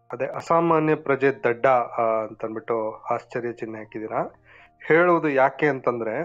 ಅದೇ ಅಸಾಮಾನ್ಯ ಪ್ರಜೆ ದಡ್ಡ ಆ, ಅಂತಂದ್ಬಿಟ್ಟು ಆಶ್ಚರ್ಯ ಚಿಹ್ನೆ ಹಾಕಿದ್ದೀರಾ ಹೇಳುವುದು ಯಾಕೆ ಅಂತಂದ್ರೆ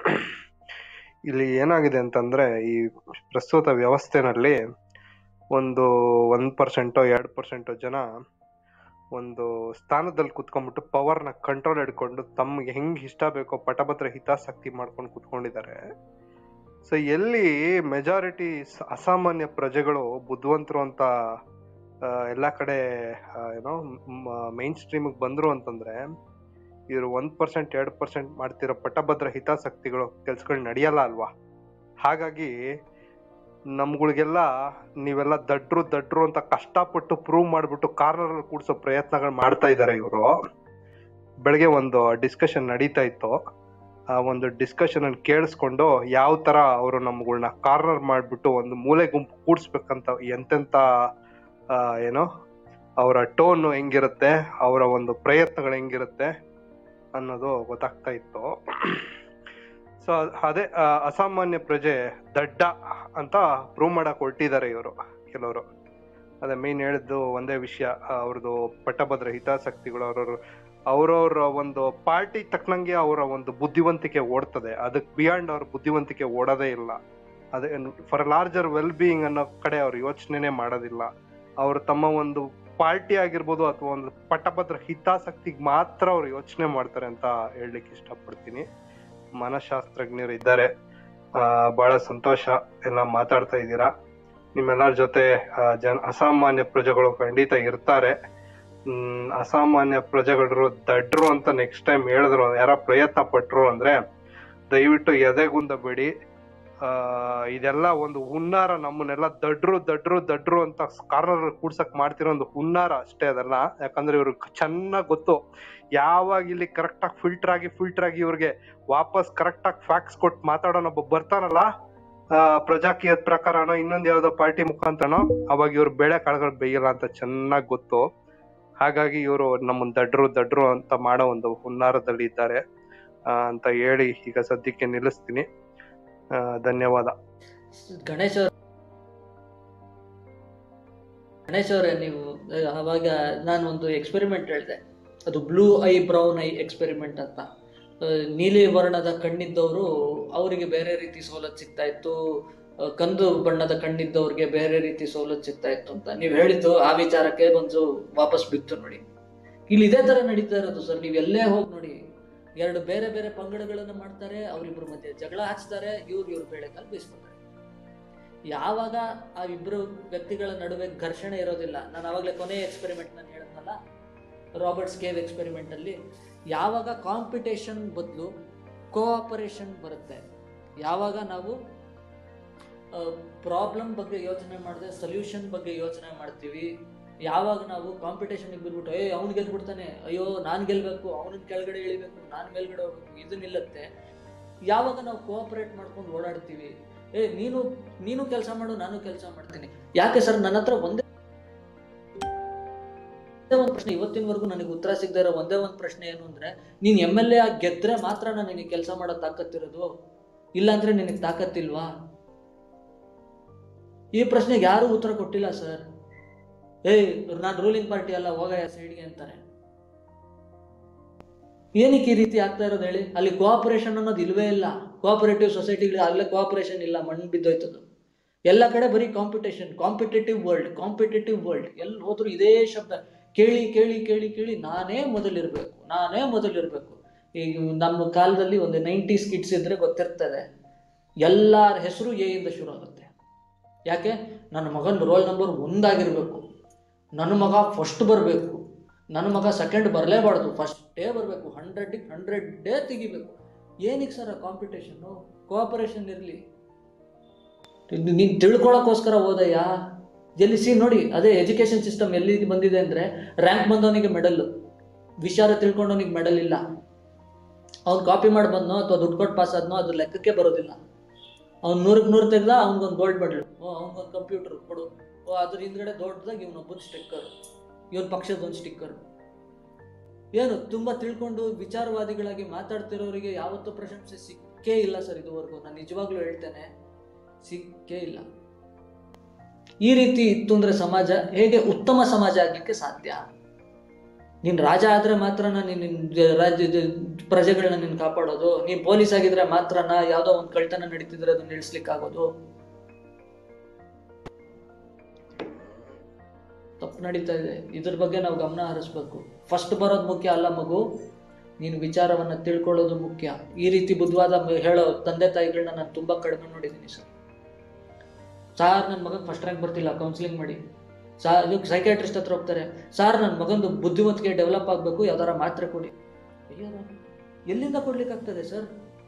ಇಲ್ಲಿ ಏನಾಗಿದೆ ಅಂತಂದ್ರೆ ಈ ಪ್ರಸ್ತುತ ವ್ಯವಸ್ಥೆನಲ್ಲಿ ಒಂದು ಒಂದ್ ಪರ್ಸೆಂಟೋ ಎರಡು ಪರ್ಸೆಂಟೋ ಜನ ಒಂದು ಸ್ಥಾನದಲ್ಲಿ ಕುತ್ಕೊಂಡ್ಬಿಟ್ಟು ಪವರ್ನ ಕಂಟ್ರೋಲ್ ಹಿಡ್ಕೊಂಡು ತಮ್ಗೆ ಹೆಂಗ್ ಇಷ್ಟ ಬೇಕೋ ಪಟಭದ್ರ ಹಿತಾಸಕ್ತಿ ಮಾಡ್ಕೊಂಡು ಕುತ್ಕೊಂಡಿದ್ದಾರೆ ಸೊ ಎಲ್ಲಿ ಮೆಜಾರಿಟಿ ಅಸಾಮಾನ್ಯ ಪ್ರಜೆಗಳು ಬುದ್ಧಿವಂತರು ಅಂತ ಆ, ಎಲ್ಲಾ ಕಡೆ ಆ, ಏನೋ ಮೈನ್ ಸ್ಟ್ರೀಮಿಗೆ ಬಂದ್ರು ಅಂತಂದ್ರೆ ಇವರು ಒಂದ್ ಪರ್ಸೆಂಟ್ ಎರಡ್ ಪರ್ಸೆಂಟ್ ಮಾಡ್ತಿರೋ ಪಟಭದ್ರ ಹಿತಾಸಕ್ತಿಗಳು ಕೆಲ್ಸಗಳು ನಡೆಯಲ್ಲ ಅಲ್ವಾ ಹಾಗಾಗಿ ನಮ್ಗಳಿಗೆಲ್ಲ ನೀವೆಲ್ಲ ದಡ್ರು ದಡ್ರು ಅಂತ ಕಷ್ಟಪಟ್ಟು ಪ್ರೂವ್ ಮಾಡ್ಬಿಟ್ಟು ಕಾರ್ನರ್ ಅಲ್ಲಿ ಕೂಡ್ಸೋ ಪ್ರಯತ್ನಗಳು ಮಾಡ್ತಾ ಇದ್ದಾರೆ ಇವರು ಬೆಳಗ್ಗೆ ಒಂದು ಡಿಸ್ಕಷನ್ ನಡೀತಾ ಇತ್ತು ಆ ಒಂದು ಡಿಸ್ಕಷನ್ ಅನ್ನು ಕೇಳಿಸ್ಕೊಂಡು ಯಾವ ತರ ಅವರು ನಮ್ಗಳ್ನ ಕಾರ್ನರ್ ಮಾಡ್ಬಿಟ್ಟು ಒಂದು ಮೂಲೆ ಗುಂಪು ಕೂಡ್ಸ್ಬೇಕಂತ ಎಂತೆಂತ ಆ, ಏನೋ ಅವರ ಟೋನ್ ಹೆಂಗಿರುತ್ತೆ ಅವರ ಒಂದು ಪ್ರಯತ್ನಗಳು ಹೆಂಗಿರುತ್ತೆ ಅನ್ನೋದು ಗೊತ್ತಾಗ್ತಾ ಇತ್ತು ಸೊ ಅದೇ ಆ, ಅಸಾಮಾನ್ಯ ಪ್ರಜೆ ದಡ್ಡ ಅಂತ ಪ್ರೂವ್ ಮಾಡಕ್ ಹೊರಟಿದ್ದಾರೆ ಇವರು ಕೆಲವರು ಅದೇ ಮೇನ್ ಹೇಳಿದ್ದು ಒಂದೇ ವಿಷಯ ಅವ್ರದ್ದು ಪಟ್ಟಭದ್ರ ಹಿತಾಸಕ್ತಿಗಳು ಅವ್ರವ್ರ ಅವ್ರವ್ರ ಒಂದು ಪಾರ್ಟಿ ತಕ್ಕನಂಗೆ ಅವರ ಒಂದು ಬುದ್ಧಿವಂತಿಕೆ ಓಡ್ತದೆ ಅದಕ್ಕೆ ಬಿಯಾಂಡ್ ಅವ್ರ ಬುದ್ಧಿವಂತಿಕೆ ಓಡೋದೇ ಇಲ್ಲ ಅದೇ ಫಾರ್ ಲಾರ್ಜರ್ ವೆಲ್ ಬೀಯಿಂಗ್ ಅನ್ನೋ ಕಡೆ ಅವ್ರು ಯೋಚನೆನೇ ಮಾಡೋದಿಲ್ಲ ಅವರು ತಮ್ಮ ಒಂದು ಪಾರ್ಟಿ ಆಗಿರ್ಬೋದು ಅಥವಾ ಒಂದು ಪಟ್ಟಭದ್ರ ಹಿತಾಸಕ್ತಿಗೆ ಮಾತ್ರ ಅವ್ರು ಯೋಚನೆ ಮಾಡ್ತಾರೆ ಅಂತ ಹೇಳಲಿಕ್ಕೆ ಇಷ್ಟಪಡ್ತೀನಿ ಮನಶಾಸ್ತ್ರಜ್ಞರು ಇದ್ದಾರೆ ಆ, ಬಹಳ ಸಂತೋಷ ಎಲ್ಲ ಮಾತಾಡ್ತಾ ಇದ್ದೀರಾ ನಿಮ್ಮೆಲ್ಲರ ಜೊತೆ ಆ, ಜನ ಅಸಾಮಾನ್ಯ ಪ್ರಜೆಗಳು ಖಂಡಿತ ಇರ್ತಾರೆ ಹ್ಮ್ ಅಸಾಮಾನ್ಯ ಪ್ರಜೆಗಳು ದಡ್ರು ಅಂತ ನೆಕ್ಸ್ಟ್ ಟೈಮ್ ಹೇಳಿದ್ರು ಯಾರ ಪ್ರಯತ್ನ ಪಟ್ರು ಅಂದ್ರೆ ದಯವಿಟ್ಟು ಎದೆಗುಂದಬೇಡಿ ಆ ಇದೆಲ್ಲ ಒಂದು ಹುನ್ನಾರ ನಮ್ಮನ್ನೆಲ್ಲ ದಡ್ರು ದಡ್ರು ದಡ್ರು ಅಂತ ಕಾರ್ನರ್ ಕೂಡ್ಸಕ್ ಮಾಡ್ತಿರೋ ಒಂದು ಹುನ್ನಾರ ಅಷ್ಟೇ ಅದೆಲ್ಲ ಯಾಕಂದ್ರೆ ಇವ್ರಿಗೆ ಚೆನ್ನಾಗ್ ಗೊತ್ತು ಯಾವಾಗ ಇಲ್ಲಿ ಕರೆಕ್ಟ್ ಆಗಿ ಫಿಲ್ಟರ್ ಆಗಿ ಫಿಲ್ಟರ್ ಆಗಿ ಇವ್ರಿಗೆ ವಾಪಸ್ ಕರೆಕ್ಟ್ ಆಗಿ ಫ್ಯಾಕ್ಸ್ ಕೊಟ್ಟು ಮಾತಾಡೋನೊಬ್ಬ ಬರ್ತಾನಲ್ಲ ಆ, ಪ್ರಜಾಕೀಯದ ಪ್ರಕಾರನೋ ಇನ್ನೊಂದ್ ಯಾವ್ದೋ ಪಾರ್ಟಿ ಮುಖಾಂತರನೋ ಅವಾಗ ಇವ್ರು ಬೇಳೆ ಕಾಳುಗಳು ಬೇಯಲ್ಲ ಅಂತ ಚೆನ್ನಾಗ್ ಗೊತ್ತು ಹಾಗಾಗಿ ಇವರು ನಮ್ಮನ್ ದಡ್ರು ದಡ್ರು ಅಂತ ಮಾಡೋ ಒಂದು ಹುನ್ನಾರದಲ್ಲಿ ಇದ್ದಾರೆ ಆ, ಅಂತ ಹೇಳಿ ಈಗ ಸದ್ಯಕ್ಕೆ ನಿಲ್ಲಿಸ್ತೀನಿ ಆ, ಧನ್ಯವಾದ ಗಣೇಶ್ ಅವ್ರ ಗಣೇಶ್ ಅವರೇ ನೀವು ಆ, ಅವಾಗ ನಾನು ಒಂದು ಎಕ್ಸ್ಪೆರಿಮೆಂಟ್ ಹೇಳಿದೆ ಅದು blue eye brown eye experiment ಅಂತ ಆ, ನೀಲಿ ವರ್ಣದ ಕಣ್ಣಿದ್ದವರು ಅವರಿಗೆ ಬೇರೆ ರೀತಿ ಸವಲತ್ತು ಸಿಗ್ತಾ ಇತ್ತು ಆ, ಕಂದು ಬಣ್ಣದ ಕಣ್ಣಿದ್ದವ್ರಿಗೆ ಬೇರೆ ರೀತಿ ಸವಲತ್ತು ಸಿಗ್ತಾ ಇತ್ತು ಅಂತ ನೀವು ಹೇಳಿದ್ದು ಆ ವಿಚಾರಕ್ಕೆ ಬಂದು ವಾಪಸ್ ಬಿತ್ತು ನೋಡಿ ಇಲ್ಲಿ ಇದೇ ತರ ನಡೀತಾ ಇರೋದು ಸರ್ ನೀವು ಎಲ್ಲೇ ಹೋಗಿ ನೋಡಿ ಎರಡು ಬೇರೆ ಬೇರೆ ಪಂಗಡಗಳನ್ನ ಮಾಡ್ತಾರೆ ಅವರಿಬ್ಬರ ಮಧ್ಯೆ ಜಗಳ ಹಚ್ತಾರೆ ಇವ್ರು ಇವ್ರ ಬೇಳೆಕಾಲು ಬೀಸ್ಕೊತಾರೆ ಯಾವಾಗ ಆ ಇಬ್ರು ವ್ಯಕ್ತಿಗಳ ನಡುವೆ ಘರ್ಷಣೆ ಇರೋದಿಲ್ಲ ನಾನು ಅವಾಗಲೇ ಕೊನೆ ಎಕ್ಸ್ಪೆರಿಮೆಂಟ್ ನಾನು ಹೇಳಿದ್ನಲ್ಲ ರಾಬರ್ಟ್ಸ್ ಕೇವ್ ಎಕ್ಸ್ಪೆರಿಮೆಂಟ್ ಅಲ್ಲಿ ಯಾವಾಗ ಕಾಂಪಿಟೇಷನ್ ಬದಲು ಕೋಆಪರೇಷನ್ ಬರುತ್ತೆ ಯಾವಾಗ ನಾವು ಪ್ರಾಬ್ಲಮ್ ಬಗ್ಗೆ ಯೋಚನೆ ಮಾಡದೆ ಸೊಲ್ಯೂಷನ್ ಬಗ್ಗೆ ಯೋಚನೆ ಮಾಡ್ತೀವಿ ಯಾವಾಗ ನಾವು ಕಾಂಪಿಟೇಷನ್ಗೆ ಬಿದ್ಬಿಟ್ಟು ಏ ಅವ್ನು ಗೆದ್ಬಿಡ್ತಾನೆ ಅಯ್ಯೋ ನಾನು ಗೆಲ್ಬೇಕು ಅವನನ್ನ ಕೆಳಗಡೆ ಇಳಿಬೇಕು ನಾನು ಮೇಲ್ಗಡೆ ಹೋಗ್ಬೇಕು ಇದು ನಿಲ್ಲತ್ತೆ ಯಾವಾಗ ನಾವು ಕೋಆಪರೇಟ್ ಮಾಡ್ಕೊಂಡು ಓಡಾಡ್ತೀವಿ ಏ ನೀನು ನೀನು ಕೆಲಸ ಮಾಡು ನಾನು ಕೆಲಸ ಮಾಡ್ತೀನಿ ಯಾಕೆ ಸರ್ ನನ್ನ ಹತ್ರ ಒಂದೇ ಒಂದೇ ಒಂದು ಪ್ರಶ್ನೆ ಇವತ್ತಿನವರೆಗೂ ನನಗೆ ಉತ್ತರ ಸಿಗದೇ ಇರೋ ಒಂದೇ ಒಂದು ಪ್ರಶ್ನೆ ಏನು ಅಂದ್ರೆ ನೀನ್ ಎಮ್ ಎಲ್ ಎ ಆಗಿ ಗೆದ್ರೆ ಮಾತ್ರ ನಿನಗೆ ಕೆಲಸ ಮಾಡೋ ತಾಕತ್ತಿರೋದು ಇಲ್ಲಾಂದ್ರೆ ನಿನಗೆ ತಾಕತ್ತಿಲ್ವಾ ಈ ಪ್ರಶ್ನೆಗೆ ಯಾರೂ ಉತ್ತರ ಕೊಟ್ಟಿಲ್ಲ ಸರ್ ಏಯ್ ನಾನು ರೂಲಿಂಗ್ ಪಾರ್ಟಿ ಅಲ್ಲ ಹೋಗಯ್ಯ ಸೈಡ್ಗೆ ಅಂತಾರೆ ಏನಕ್ಕೆ ಈ ರೀತಿ ಆಗ್ತಾ ಇರೋದು ಹೇಳಿ ಅಲ್ಲಿ ಕೋಆಪರೇಷನ್ ಅನ್ನೋದು ಇಲ್ವೇ ಇಲ್ಲ ಕೋಆಪರೇಟಿವ್ ಸೊಸೈಟಿಗಳು ಅಲ್ಲೇ ಕೋಆಪರೇಷನ್ ಇಲ್ಲ ಮಣ್ಣು ಬಿದ್ದೋಯ್ತದು ಎಲ್ಲ ಕಡೆ ಬರೀ competition competitive world competitive world ಎಲ್ಲಿ ಹೋದ್ರು ಇದೇ ಶಬ್ದ ಕೇಳಿ ಕೇಳಿ ಕೇಳಿ ಕೇಳಿ ನಾನೇ ಮೊದಲಿರ್ಬೇಕು ನಾನೇ ಮೊದಲಿರ್ಬೇಕು ಈಗ ನಮ್ಮ ಕಾಲದಲ್ಲಿ ಒಂದು ನೈಂಟೀಸ್ ಕಿಡ್ಸ್ ಇದ್ರೆ ಗೊತ್ತಿರ್ತದೆ ಎಲ್ಲರ ಹೆಸರು ಎ ಇಂದ ಶುರು ಆಗುತ್ತೆ ಯಾಕೆ ನನ್ನ ಮಗನ ರೋಲ್ ನಂಬರ್ ಒಂದಾಗಿರ್ಬೇಕು ನನ್ನ ಮಗ ಫಸ್ಟ್ ಬರಬೇಕು ನನ್ನ ಮಗ ಸೆಕೆಂಡ್ ಬರಲೇಬಾರ್ದು ಫಸ್ಟೇ ಬರಬೇಕು ಹಂಡ್ರೆಡಿಗೆ ಹಂಡ್ರೆಡ್ ಡೇ ತೆಗಿಬೇಕು ಏನಕ್ಕೆ ಸರ್ ಕಾಂಪಿಟೇಷನ್ನು ಕೋಆಪರೇಷನ್ ಇರಲಿ ನೀನು ತಿಳ್ಕೊಳಕ್ಕೋಸ್ಕರ ಓದಯ್ಯ ಎಲ್ಲಿ ಸಿ ನೋಡಿ ಅದೇ ಎಜುಕೇಶನ್ ಸಿಸ್ಟಮ್ ಎಲ್ಲಿ ಬಂದಿದೆ ಅಂದರೆ ರ್ಯಾಂಕ್ ಬಂದವನಿಗೆ ಮೆಡಲ್ ವಿಚಾರ ತಿಳ್ಕೊಂಡವನಿಗೆ ಮೆಡಲ್ ಇಲ್ಲ ಅವ್ನು ಕಾಪಿ ಮಾಡಿ ಬಂದ್ನೋ ಅಥವಾ ದುಡ್ಡು ಕೊಟ್ಟು ಪಾಸ್ ಆದ್ನೋ ಅದ್ರ ಲೆಕ್ಕಕ್ಕೆ ಬರೋದಿಲ್ಲ ಅವ್ನು ನೂರಕ್ಕೆ ನೂರು ತೆಗ್ದ ಅವ್ನಿಗೊಂದು ಗೋಲ್ಡ್ ಮೆಡಲ್ ಓ ಅವ್ನಿಗೊಂದು ಕಂಪ್ಯೂಟರ್ ಕೊಡು ಓ ಅದ್ರ ಹಿಂದ್ಗಡೆ ದೊಡ್ಡದಾಗಿ ಇವನೊಬ್ಬನ ಸ್ಟಿಕ್ಕರ್ ಇವನ್ ಪಕ್ಷದ ಒಂದು ಸ್ಟಿಕ್ಕರ್ ಏನು ತುಂಬ ತಿಳ್ಕೊಂಡು ವಿಚಾರವಾದಿಗಳಾಗಿ ಮಾತಾಡ್ತಿರೋರಿಗೆ ಯಾವತ್ತೂ ಪ್ರಶಂಸೆ ಸಿಕ್ಕೇ ಇಲ್ಲ ಸರ್ ಇದುವರೆಗೂ ನಾನು ನಿಜವಾಗ್ಲೂ ಹೇಳ್ತೇನೆ ಸಿಕ್ಕೇ ಇಲ್ಲ ಈ ರೀತಿ ಇತ್ತು ಅಂದ್ರೆ ಸಮಾಜ ಹೇಗೆ ಉತ್ತಮ ಸಮಾಜ ಆಗ್ಲಿಕ್ಕೆ ಸಾಧ್ಯ ನೀನ್ ರಾಜ ಆದ್ರೆ ಮಾತ್ರನ ನೀನ್ ನಿನ್ ಜ- ರಾಜ್ಯದ ಪ್ರಜೆಗಳನ್ನ ನೀನ್ ಕಾಪಾಡೋದು ನೀನ್ ಪೊಲೀಸ್ ಆಗಿದ್ರೆ ಮಾತ್ರನ ಯಾವ್ದೋ ಒಂದ್ ಕಳ್ತನ ನಡೀತಿದ್ರೆ ಅದನ್ನ ನಿಲ್ಸ್ಲಿಕ್ಕಾಗೋದು ತಪ್ಪು ನಡೀತಾ ಇದೆ ಇದ್ರ ಬಗ್ಗೆ ನಾವು ಗಮನ ಹರಿಸ್ಬೇಕು ಫಸ್ಟ್ ಬರೋದು ಮುಖ್ಯ ಅಲ್ಲ ಮಗು ನೀನು ವಿಚಾರವನ್ನ ತಿಳ್ಕೊಳ್ಳೋದು ಮುಖ್ಯ ಈ ರೀತಿ ಬುದ್ಧವಾದ ಮ- ಹೇಳೋ ತಂದೆ ತಾಯಿಗಳನ್ನ ನಾನು ತುಂಬಾ ಕಡಿಮೆ ನೋಡಿದ್ದೀನಿ ಸರ್ ಸಾರ್ ನನ್ನ ಮಗನ್ ಫಸ್ಟ್ ರ್ಯಾಂಕ್ ಬರ್ತಿಲ್ಲ ಕೌನ್ಸಿಲಿಂಗ್ ಮಾಡಿ ಸಾ ಇದಕ್ಕೆ ಸೈಕ್ಯಾಟ್ರಿಸ್ಟ್ ಹತ್ರ ಹೋಗ್ತಾರೆ ಸಾರ್ ನನ್ನ ಮಗಂದು ಬುದ್ಧಿವಂತಿಕೆ ಡೆವಲಪ್ ಆಗಬೇಕು ಯಾವ್ದಾರ ಮಾತ್ರೆ ಕೊಡಿ ಅಯ್ಯೋ ಎಲ್ಲಿಂದ ಕೊಡ್ಲಿಕ್ಕಾಗ್ತದೆ ಸರ್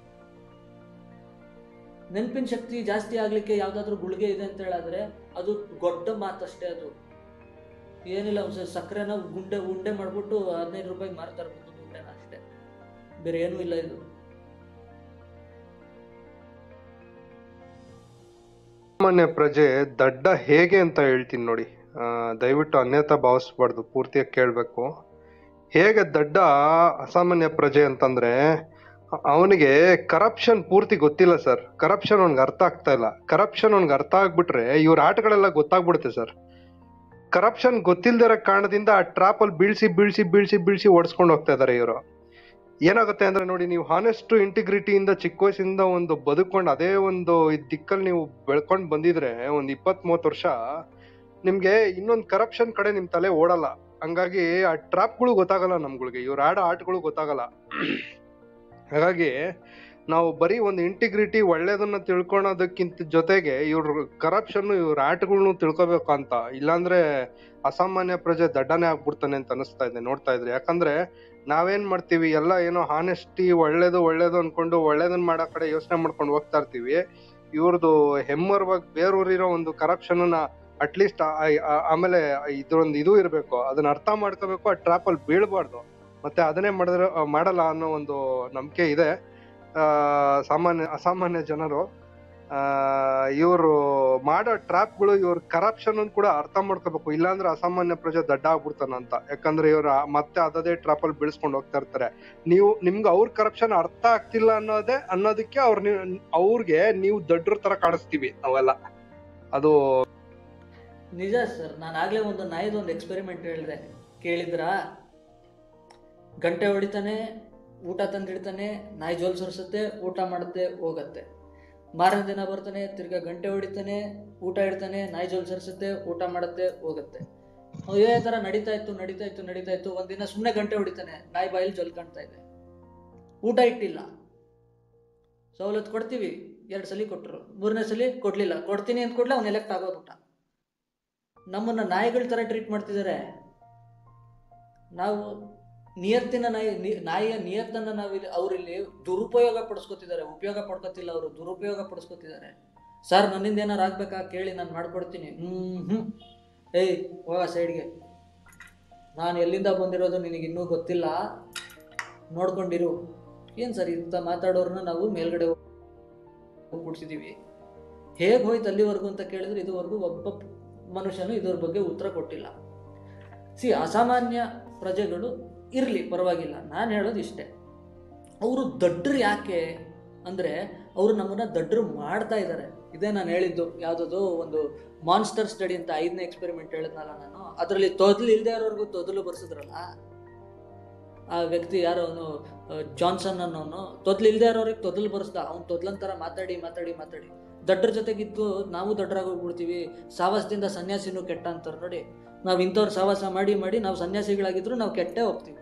ನೆನಪಿನ ಶಕ್ತಿ ಜಾಸ್ತಿ ಆಗ್ಲಿಕ್ಕೆ ಯಾವ್ದಾದ್ರು ಗುಳಿಗೆ ಇದೆ ಅಂತ ಹೇಳಿದ್ರೆ ಅದು ದೊಡ್ಡ ಮಾತಷ್ಟೇ ಅದು ಏನಿಲ್ಲ ಒಂದ್ ಸ್ವಲ್ಪ ಸಕ್ಕರೆನ ಗುಂಡೆ ಉಂಡೆ ಮಾಡ್ಬಿಟ್ಟು ಹದಿನೈದು ರೂಪಾಯಿಗೆ ಮಾರ್ತಾರೆ ಒಂದೊಂದು ಉಂಡೆನ ಅಷ್ಟೇ ಬೇರೆ ಏನೂ ಇಲ್ಲ ಇದು ಸಾಮಾನ್ಯ ಪ್ರಜೆ ದಡ್ಡ ಹೇಗೆ ಅಂತ ಹೇಳ್ತೀನಿ ನೋಡಿ ಆ, ದಯವಿಟ್ಟು ಅನ್ಯತಾ ಭಾವಿಸ್ಬಾರ್ದು ಪೂರ್ತಿಯಾಗಿ ಕೇಳಬೇಕು ಹೇಗೆ ದಡ್ಡ ಅಸಾಮಾನ್ಯ ಪ್ರಜೆ ಅಂತಂದ್ರೆ ಅವನಿಗೆ ಕರಪ್ಷನ್ ಪೂರ್ತಿ ಗೊತ್ತಿಲ್ಲ ಸರ್ ಕರಪ್ಷನ್ ಅವ್ನಿಗೆ ಅರ್ಥ ಆಗ್ತಾ ಇಲ್ಲ ಕರಪ್ಷನ್ ಅವ್ನಿಗೆ ಅರ್ಥ ಆಗ್ಬಿಟ್ರೆ ಇವ್ರ ಆಟಗಳೆಲ್ಲ ಗೊತ್ತಾಗ್ಬಿಡುತ್ತೆ ಸರ್ ಕರಪ್ಷನ್ ಗೊತ್ತಿಲ್ದಿರೋ ಕಾರಣದಿಂದ ಆ ಟ್ರಾಪ್ ಅಲ್ಲಿ ಬೀಳ್ಸಿ ಬೀಳ್ಸಿ ಬೀಳ್ಸಿ ಬೀಳ್ಸಿ ಓಡಿಸ್ಕೊಂಡು ಹೋಗ್ತಾ ಇದಾರೆ ಇವರು ಏನಾಗುತ್ತೆ ಅಂದ್ರೆ ನೋಡಿ ನೀವು ಹಾನೆಸ್ಟ್ ಇಂಟಿಗ್ರಿಟಿಯಿಂದ ಚಿಕ್ಕ ವಯಸ್ಸಿಂದ ಒಂದು ಬದುಕೊಂಡು ಅದೇ ಒಂದು ಇದ್ ದಿಕ್ಕಲ್ಲಿ ನೀವು ಬೆಳ್ಕೊಂಡ್ ಬಂದಿದ್ರೆ ಒಂದ್ ಇಪ್ಪತ್ ಮೂವತ್ ವರ್ಷ ನಿಮ್ಗೆ ಇನ್ನೊಂದ್ ಕರಪ್ಷನ್ ಕಡೆ ನಿಮ್ ತಲೆ ಓಡಲ್ಲ ಹಂಗಾಗಿ ಆ ಟ್ರಾಪ್ಗಳು ಗೊತ್ತಾಗಲ್ಲ ನಮ್ಗಳಿಗೆ ಇವ್ರ ಆಡೋ ಆಟಗಳು ಗೊತ್ತಾಗಲ್ಲ ಹಾಗಾಗಿ ನಾವು ಬರೀ ಒಂದು ಇಂಟಿಗ್ರಿಟಿ ಒಳ್ಳೇದನ್ನ ತಿಳ್ಕೊಳೋದಕ್ಕಿಂತ ಜೊತೆಗೆ ಇವ್ರ ಕರಪ್ಷನ್ ಇವ್ರ ಆಟಗಳ್ನು ತಿಳ್ಕೊಬೇಕು ಅಂತ ಇಲ್ಲಾಂದ್ರೆ ಅಸಾಮಾನ್ಯ ಪ್ರಜೆ ದಡ್ಡನೇ ಆಗ್ಬಿಡ್ತಾನೆ ಅಂತ ಅನಿಸ್ತಾ ಇದೆ ನೋಡ್ತಾ ಇದ್ರೆ ಯಾಕಂದ್ರೆ ನಾವೇನ್ ಮಾಡ್ತೀವಿ ಎಲ್ಲ ಏನೋ ಹಾನೆಸ್ಟಿ ಒಳ್ಳೇದು ಒಳ್ಳೇದು ಅನ್ಕೊಂಡು ಒಳ್ಳೇದನ್ನ ಮಾಡೋ ಕಡೆ ಯೋಚನೆ ಮಾಡ್ಕೊಂಡು ಹೋಗ್ತಾ ಇರ್ತೀವಿ ಇವ್ರದ್ದು ಹೆಮ್ಮರವಾಗಿ ಬೇರೂರಿರೋ ಒಂದು ಕರಪ್ಷನ್ ಅಟ್ಲೀಸ್ಟ್ ಆಮೇಲೆ ಇದ್ರೊಂದು ಇದು ಇರಬೇಕು ಅದನ್ನ ಅರ್ಥ ಮಾಡ್ಕೋಬೇಕು ಆ ಟ್ರಾಪ್ ಅಲ್ಲಿ ಬೀಳ್ಬಾರ್ದು ಮತ್ತೆ ಅದನ್ನೇ ಮಾಡಿದ್ರೆ ಆ, ಮಾಡಲ್ಲ ಅನ್ನೋ ಒಂದು ನಂಬಿಕೆ ಇದೆ ಆ, ಸಾಮಾನ್ಯ ಅಸಾಮಾನ್ಯ ಜನರು ಇವರು ಮಾಡೋ ಟ್ರಾಪ್ಗಳು ಇವ್ರ ಕರಪ್ಷನ್ ಕೂಡ ಅರ್ಥ ಮಾಡ್ಕೋಬೇಕು ಇಲ್ಲಾಂದ್ರೆ ಅಸಾಮಾನ್ಯ ಪ್ರಜೆ ದಡ್ಡ ಆಗ್ಬಿಡ್ತಾನ ಅಂತ ಯಾಕಂದ್ರೆ ಇವ್ರ ಮತ್ತೆ ಅದೇ ಟ್ರಾಪ್ ಅಲ್ಲಿ ಬೀಳ್ಸ್ಕೊಂಡು ಹೋಗ್ತಾ ಇರ್ತಾರೆ ನೀವು ನಿಮ್ಗೆ ಅವ್ರ ಕರಪ್ಷನ್ ಅರ್ಥ ಆಗ್ತಿಲ್ಲ ಅನ್ನೋದೇ ಅನ್ನೋದಕ್ಕೆ ಅವ್ರ ಅವ್ರಿಗೆ ನೀವು ದಡ್ರ ತರ ಕಾಣಿಸ್ತೀವಿ ನಾವೆಲ್ಲ ಅದು ನಿಜ ಸರ್ ನಾನು ಆಗ್ಲೇ ಒಂದು ನಾಯಿದು ಒಂದು ಎಕ್ಸ್ಪೆರಿಮೆಂಟ್ ಹೇಳಿದೆ ಕೇಳಿದ್ರಾ ಗಂಟೆ ಹೊಡಿತಾನೆ ಊಟ ತಂದಿಡ್ತಾನೆ ನಾಯಿ ಜೋಲ್ ಸುರಿಸುತ್ತೆ ಊಟ ಮಾಡುತ್ತೆ ಹೋಗತ್ತೆ ಮಾರನೇ ದಿನ ಬರ್ತಾನೆ ತಿರ್ಗಾ ಗಂಟೆ ಹೊಡಿತಾನೆ ಊಟ ಇಡ್ತಾನೆ ನಾಯಿ ಜೋಲ್ ಸರಿಸುತ್ತೆ ಊಟ ಮಾಡುತ್ತೆ ಹೋಗುತ್ತೆ ಅವ್ ಇದೇ ತರ ನಡೀತಾ ಇತ್ತು ನಡೀತಾ ಇತ್ತು ನಡೀತಾ ಇತ್ತು ಒಂದಿನ ಸುಮ್ಮನೆ ಗಂಟೆ ಹೊಡಿತಾನೆ ನಾಯಿ ಬಾಯಲ್ಲಿ ಜೊಲ್ ಕಾಣ್ತಾ ಇದೆ ಊಟ ಇಟ್ಟಿಲ್ಲ ಸವಲತ್ತು ಕೊಡ್ತೀವಿ ಎರಡು ಸಲ ಕೊಟ್ಟರು ಮೂರನೇ ಸಲ ಕೊಡ್ಲಿಲ್ಲ ಕೊಡ್ತೀನಿ ಅಂತ ಕೊಡ್ಲೆ ಅವ್ನು ಎಲೆಕ್ಟ್ ಆಗೋದ್ಬಿಟ್ಟ ನಮ್ಮನ್ನ ನಾಯಿಗಳ ತರ ಟ್ರೀಟ್ ಮಾಡ್ತಿದ್ದಾರೆ ನಾವು ನಿಯತ್ತಿನ ನಾಯಿ ನಿ- ನಾಯಿಯ ನಿಯತ್ತನ್ನ ನಾವು ಇಲ್ಲಿ ಅವ್ರಿಲ್ಲಿ ದುರುಪಯೋಗ ಪಡಿಸ್ಕೊತಿದ್ದಾರೆ ಉಪಯೋಗ ಪಡ್ಕೊತಿಲ್ಲ ಅವರು ದುರುಪಯೋಗ ಪಡಿಸ್ಕೊತಿದ್ದಾರೆ ಸರ್ ನನ್ನಿಂದ ಏನಾರು ಆಗ್ಬೇಕಾ ಕೇಳಿ ನಾನು ಮಾಡ್ಕೊಡ್ತೀನಿ ಹ್ಮ್ ಹ್ಮ್ ಏಯ್ ಹೋಗ ಸೈಡ್ಗೆ ನಾನು ಎಲ್ಲಿಂದ ಬಂದಿರೋದು ನಿನಗೆ ಇನ್ನೂ ಗೊತ್ತಿಲ್ಲ ನೋಡ್ಕೊಂಡಿರು ಏನು ಸರ್ ಇಂಥ ಮಾತಾಡೋರನ್ನ ನಾವು ಮೇಲ್ಗಡೆ ಕೂಡ್ಸಿದೀವಿ ಹೇಗೆ ಹೋಯ್ತು ಅಲ್ಲಿವರೆಗೂ ಅಂತ ಕೇಳಿದ್ರೆ ಇದುವರೆಗೂ ಒಬ್ಬ ಮನುಷ್ಯನು ಇದ್ರ ಬಗ್ಗೆ ಉತ್ತರ ಕೊಟ್ಟಿಲ್ಲ ಸಿ ಅಸಾಮಾನ್ಯ ಪ್ರಜೆಗಳು ಇರಲಿ ಪರವಾಗಿಲ್ಲ ನಾನು ಹೇಳೋದು ಇಷ್ಟೇ ಅವರು ದಡ್ಡರು ಯಾಕೆ ಅಂದರೆ ಅವರು ನಮ್ಮನ್ನ ದಡ್ಡರು ಮಾಡ್ತಾ ಇದ್ದಾರೆ ಇದೇ ನಾನು ಹೇಳಿದ್ದು ಯಾವುದದು ಒಂದು ಮಾನ್ಸ್ಟರ್ ಸ್ಟಡಿ ಅಂತ ಐದನೇ ಎಕ್ಸ್ಪೆರಿಮೆಂಟ್ ಹೇಳಿದ್ನಲ್ಲ ನಾನು ಅದರಲ್ಲಿ ತೊದಲು ಇಲ್ಲದೆ ಇರೋರ್ಗೂ ತೊದಲು ಬರ್ಸಿದ್ರಲ್ಲ ಆ ವ್ಯಕ್ತಿ ಯಾರೋ ಅವನು ಜಾನ್ಸನ್ ಅನ್ನೋನು ತೊದಲು ಇಲ್ಲದೆ ಇರೋರಿಗೆ ತೊದಲು ಬರ್ಸ್ದ ಅವ್ನು ತೊದಲಂತರ ಮಾತಾಡಿ ಮಾತಾಡಿ ಮಾತಾಡಿ ದಡ್ಡರ ಜೊತೆಗಿದ್ದು ನಾವು ದಡ್ಡರಾಗಿ ಹೋಗ್ಬಿಡ್ತೀವಿ ಸಾವಾಸದಿಂದ ಸನ್ಯಾಸಿನೂ ಕೆಟ್ಟ ಅಂತಾರೆ ನೋಡಿ ನಾವು ಇಂಥವ್ರು ಸಾವಾಸ ಮಾಡಿ ಮಾಡಿ ನಾವು ಸನ್ಯಾಸಿಗಳಾಗಿದ್ರು ನಾವು ಕೆಟ್ಟೇ ಹೋಗ್ತೀವಿ